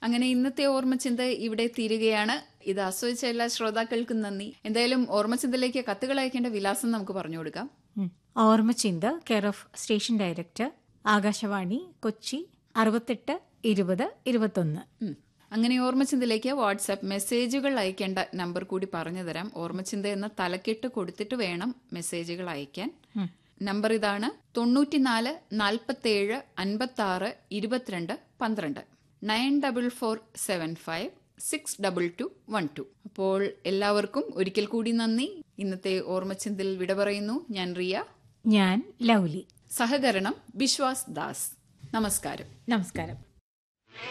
അങ്ങനെ ഇന്നത്തെ ഓർമ്മച്ചിന്ത ഇവിടെ തീരുകയാണ് ഇത് ആസ്വദിച്ച എല്ലാ ശ്രോതാക്കൾക്കും നന്ദി എന്തായാലും ഓർമ്മച്ചിന്തയിലേക്ക് കത്തുകൾ അയക്കേണ്ട വിലാസം നമുക്ക് പറഞ്ഞു കൊടുക്കാം ഉം. ഓർമ്മചിന്ത care of station director Akashvani Kochi അറുപത്തെട്ട് ഇരുപത് ഇരുപത്തൊന്ന് ഉം. അങ്ങനെ ഓർമ്മച്ചിന്തയിലേക്ക് വാട്സാപ്പ് മെസ്സേജുകൾ അയക്കേണ്ട നമ്പർ കൂടി പറഞ്ഞു തരാം ഓർമ്മച്ചിന്ത എന്ന തലക്കെട്ട് കൊടുത്തിട്ട് വേണം മെസ്സേജുകൾ അയക്കാൻ നമ്പർ ഇതാണ് തൊണ്ണൂറ്റിനാല് നാൽപ്പത്തേഴ് അൻപത്തി ആറ് ഇരുപത്തിരണ്ട് പന്ത്രണ്ട് nine double four seven five six double two one two അപ്പോൾ എല്ലാവർക്കും ഒരിക്കൽ കൂടി നന്ദി ഇന്നത്തെ ഓർമ്മച്ചിന്തിൽ വിട പറയുന്നു ഞാൻ റിയ ഞാൻ ലൗലി സഹകരണം ബിശ്വാസ് ദാസ് നമസ്കാരം നമസ്കാരം